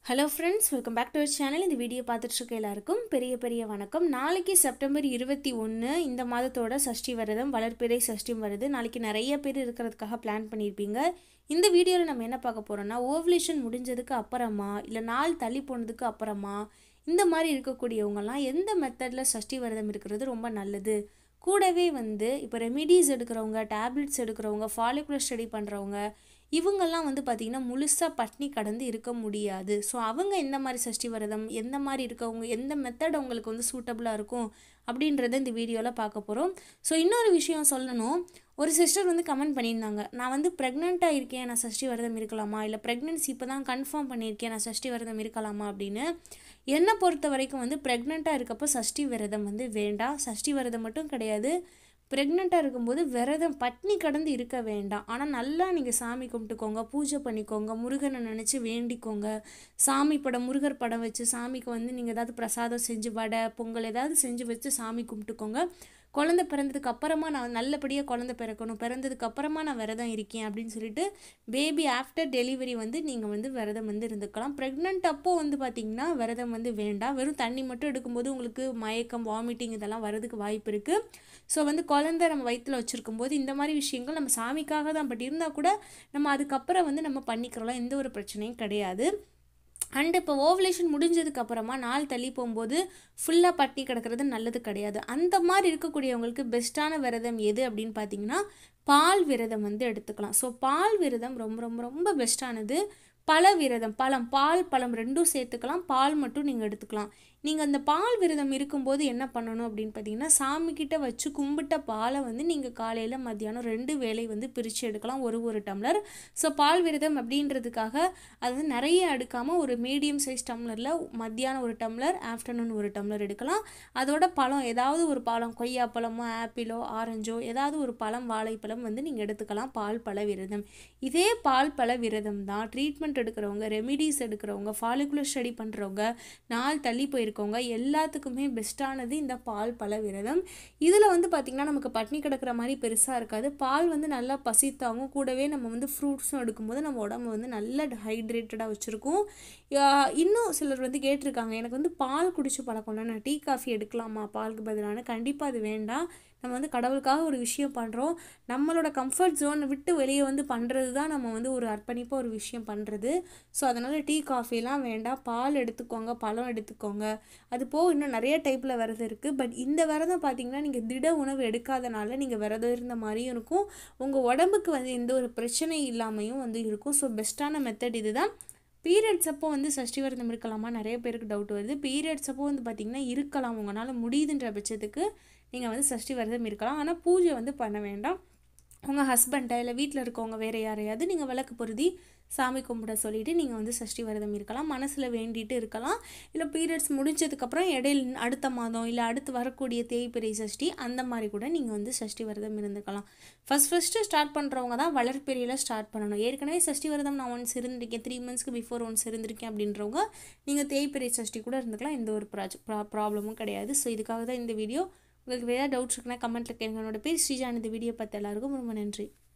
hello friends welcome back to our channel இந்த video பார்த்துட்டு இருக்க எல்லாருக்கும் பெரிய பெரிய வணக்கம் நாளைக்கு செப்டம்பர் இருபத்தி ஒன்று இந்த மாதத்தோட சஷ்டி விரதம் வளர்ப்பிறை சஷ்டியும் வருது நாளைக்கு நிறைய பேர் இருக்கிறதுக்காக பிளான் பண்ணியிருப்பீங்க இந்த வீடியோவில் நம்ம என்ன பார்க்க போகிறோம்னா ஓவலேஷன் முடிஞ்சதுக்கு அப்புறமா இல்லை நாள் தள்ளி போனதுக்கு அப்புறமா இந்த மாதிரி இருக்கக்கூடியவங்கலாம் எந்த மெத்தடில் சஷ்டி விரதம் இருக்கிறது ரொம்ப நல்லது கூடவே வந்து இப்போ ரெமிடிஸ் எடுக்கிறவங்க டேப்லெட்ஸ் எடுக்கிறவங்க ஃபாலிகுலர் ஸ்டடி பண்ணுறவங்க இவங்கெல்லாம் வந்து பார்த்திங்கன்னா முழுசாக பட்னி கடந்து இருக்க முடியாது ஸோ அவங்க எந்த மாதிரி சஷ்டி விரதம் எந்த மாதிரி இருக்கவங்க எந்த மெத்தட் அவங்களுக்கு வந்து சூட்டபுளாக இருக்கும் அப்படின்றத இந்த வீடியோவில் பார்க்க போகிறோம் ஸோ இன்னொரு விஷயம் சொல்லணும் ஒரு சிஸ்டர் வந்து கமெண்ட் பண்ணியிருந்தாங்க நான் வந்து ப்ரெக்னெண்ட்டாக இருக்கேன் நான் சஷ்டி விரதம் இருக்கலாமா இல்லை ப்ரெக்னென்சி இப்போ தான் கன்ஃபார்ம் பண்ணியிருக்கேன் நான் சஷ்டி விரதம் இருக்கலாமா அப்படின்னு என்னை பொறுத்த வரைக்கும் வந்து ப்ரெக்னெண்ட்டாக இருக்கப்போ சஷ்டி விரதம் வந்து வேண்டாம் சஷ்டி விரதம் மட்டும் கிடையாது ப்ரெக்னெண்ட்டாக இருக்கும்போது விரதம் பட்னி கடந்து இருக்க வேண்டாம் ஆனால் நல்லா நீங்கள் சாமி கும்பிட்டுக்கோங்க பூஜை பண்ணிக்கோங்க முருகனை நினச்சி வேண்டிக்கோங்க சாமி படம் முருகர் படம் வச்சு சாமிக்கு வந்து நீங்கள் ஏதாவது பிரசாதம் செஞ்சு வடை பொங்கல் ஏதாவது செஞ்சு வச்சு சாமி கும்பிட்டுக்கோங்க குழந்தை பிறந்ததுக்கு அப்புறமா நான் நல்லபடியாக குழந்தை பிறக்கணும் பிறந்ததுக்கு அப்புறமா நான் விரதம் இருக்கேன் அப்படின்னு சொல்லிட்டு பேபி ஆஃப்டர் டெலிவரி வந்து நீங்கள் வந்து விரதம் வந்து இருந்துக்கலாம் ப்ரெக்னென்ட் அப்போ வந்து பார்த்திங்கன்னா விரதம் வந்து வேண்டாம் வெறும் தண்ணி மட்டும் எடுக்கும்போது உங்களுக்கு மயக்கம் வாமிட்டிங் இதெல்லாம் வரதுக்கு வாய்ப்பு இருக்குது ஸோ வந்து குழந்தை நம்ம வயிற்றில் வச்சுருக்கும் போது இந்த மாதிரி விஷயங்கள் நம்ம சாமிக்காக தான் பட் இருந்தால் கூட நம்ம அதுக்கப்புறம் வந்து நம்ம பண்ணிக்கிறலாம் எந்த ஒரு பிரச்சனையும் கிடையாது அண்ட் இப்போ ஓவலேஷன் முடிஞ்சதுக்கு அப்புறமா நாள் தள்ளி போகும்போது ஃபுல்லாக பட்டி கிடக்கிறது நல்லது கிடையாது அந்த மாதிரி இருக்கக்கூடியவங்களுக்கு பெஸ்ட்டான விரதம் எது அப்படின்னு பார்த்தீங்கன்னா பால் விரதம் வந்து எடுத்துக்கலாம் ஸோ பால் விரதம் ரொம்ப ரொம்ப ரொம்ப பெஸ்ட்டானது பழ விரதம் பழம் பால் பழம் ரெண்டும் சேர்த்துக்கலாம் பால் மட்டும் நீங்கள் எடுத்துக்கலாம் நீங்கள் அந்த பால் விரதம் இருக்கும்போது என்ன பண்ணணும் அப்படின்னு பார்த்தீங்கன்னா சாமிக்கிட்ட வச்சு கும்பிட்ட பாலை வந்து நீங்கள் காலையில் மத்தியானம் ரெண்டு வேளை வந்து பிரித்து எடுக்கலாம் ஒரு ஒரு டம்ளர் ஸோ பால் விரதம் அப்படின்றதுக்காக அது வந்து நிறைய எடுக்காமல் ஒரு மீடியம் சைஸ் டம்ளரில் மத்தியானம் ஒரு டம்ளர் ஆஃப்டர்நூன் ஒரு டம்ளர் எடுக்கலாம் அதோட பழம் ஏதாவது ஒரு பழம் கொய்யா பழமோ ஆப்பிளோ ஆரஞ்சோ ஏதாவது ஒரு பழம் வாழைப்பழம் வந்து நீங்கள் எடுத்துக்கலாம் பால் பழ விரதம் இதே பால் பழ விரதம் தான் ட்ரீட்மெண்ட் எடுக்கிறவங்க ரெமிடிஸ் எடுக்கிறவங்க ஃபாலிகுலர் ஸ்டடி பண்ணுறவங்க நாள் தள்ளி போயிருக்கவங்க எல்லாத்துக்குமே பெஸ்ட்டானது இந்த பால் பழ விரதம் இதில் வந்து பார்த்திங்கன்னா நமக்கு பட்னி கிடக்கிற மாதிரி பெருசாக இருக்காது பால் வந்து நல்லா பசித்தாகும் கூடவே நம்ம வந்து ஃப்ரூட்ஸும் எடுக்கும்போது நம்ம உடம்பு வந்து நல்ல ஹைட்ரேட்டடாக வச்சுருக்கும் இன்னும் சிலர் வந்து கேட்டிருக்காங்க எனக்கு வந்து பால் குடிச்சு பழக்கம்ல நான் டீ காஃபி எடுக்கலாமா பாலுக்கு பதிலான கண்டிப்பாக அது வேண்டாம் நம்ம வந்து கடவுளுக்காக ஒரு விஷயம் பண்ணுறோம் நம்மளோட கம்ஃபர்ட் ஜோனை விட்டு வெளியே வந்து பண்ணுறது தான் நம்ம வந்து ஒரு அர்ப்பணிப்பாக ஒரு விஷயம் பண்ணுறது ஸோ அதனால் டீ காஃபிலாம் வேண்டாம் பால் எடுத்துக்கோங்க பழம் எடுத்துக்கோங்க அது போக இன்னும் நிறைய டைப்பில் விரதம் இருக்குது பட் இந்த விரதம் பார்த்திங்கன்னா நீங்கள் திட உணவு எடுக்காதனால நீங்கள் விரதம் இருந்த மாதிரியும் இருக்கும் உங்கள் உடம்புக்கு வந்து எந்த ஒரு பிரச்சனை இல்லாமையும் வந்து இருக்கும் ஸோ பெஸ்ட்டான மெத்தட் இதுதான் பீரியட்ஸ் அப்போ வந்து சஷ்டி விரதம் இருக்கலாமா நிறைய பேருக்கு டவுட் வருது பீரியட்ஸ் அப்போ வந்து பார்த்திங்கன்னா இருக்கலாம் உங்களால் முடியுதுன்ற பட்சத்துக்கு நீங்கள் வந்து சஷ்டி விரதம் இருக்கலாம் ஆனால் பூஜை வந்து பண்ண வேண்டாம் உங்கள் ஹஸ்பண்டை இல்லை வீட்டில் இருக்கவங்க வேறு யாரையாவது நீங்கள் விளக்கு பொருதி சாமி கும்பிட சொல்லிவிட்டு நீங்கள் வந்து சஷ்டி விரதம் இருக்கலாம் மனசில் வேண்டிட்டு இருக்கலாம் இல்லை பீரியட்ஸ் முடிஞ்சதுக்கப்புறம் இடையில அடுத்த மாதம் இல்லை அடுத்து வரக்கூடிய தேய்பிரை சஷ்டி அந்த மாதிரி கூட நீங்கள் வந்து சஷ்டி விரதம் இருந்துக்கலாம் ஃபஸ்ட் ஃபஸ்ட்டு ஸ்டார்ட் பண்ணுறவங்க தான் வளர்ப்பெரியில் ஸ்டார்ட் பண்ணணும் ஏற்கனவே சஷ்டி விரதம் நான் ஒன்ஸ் இருந்திருக்கேன் த்ரீ மந்த்ஸ்க்கு பிஃபோர் ஒன்ஸ் இருந்திருக்கேன் அப்படின்றவங்க நீங்கள் தேய்பிரை சஷ்டி கூட இருந்துக்கலாம் எந்த ஒரு ப்ராஜெக்ட் ப்ரா ப்ராப்ளமும் கிடையாது ஸோ இதுக்காக தான் இந்த வீடியோ உங்களுக்கு வேறு டவுட்ஸ் இருக்குன்னா கமெண்ட்டில் கேளுங்க என்னோட பேர் ஸ்ரீஜான் இந்த வீடியோ பார்த்து எல்லாருக்கும் ரொம்ப நன்றி